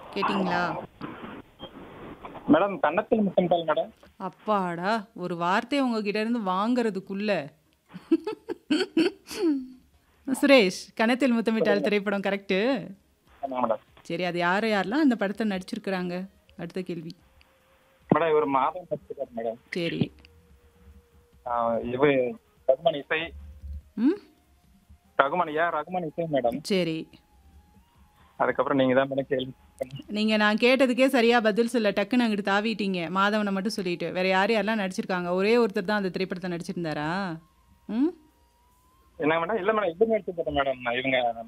கேட்டிங்களா மேடம் கன்னத்தில் முத்தமிட்டால் மேடம் அப்பாடா ஒரு வார்த்தையை உங்ககிட்ட இருந்து வாங்குறதுக்குள்ள சுரேஷ் கணத்தில் முத்தமிட்டால் திரைப்படம் கரெக்டு ஆமாம் மேடம் சரி அது யார் யாரெல்லாம் அந்த படத்தை நடிச்சிருக்கிறாங்க அடுத்த கேள்வி மேடம் இவர் மாதம் நடிச்சிருக்காரு மேடம் சரி ஆஹ் இவர் ரகுமான் இசை ம் ரகுமான் ஏன் ரகுமான் இசை மேடம் சரி அதுக்கப்புறம் நீங்க தான் மேடம் கேள்வி கேட்கணும். நீங்க நான் கேட்டதுக்கே சரியா பதில் சொல்ல டக்குன்னு அங்கிட்டு தாவிட்டீங்க மாதவனை மட்டும் சொல்லிட்டு வேற யார் யாரெல்லாம் நடிச்சிருக்காங்க ஒரே ஒருத்தர் தான் அந்த திரைப்படத்தை நடிச்சிருந்தாரா ம் என்ன மேடம் இல்ல மேடம் இது நடிச்சிருக்கேன் மேடம் நான் இவங்க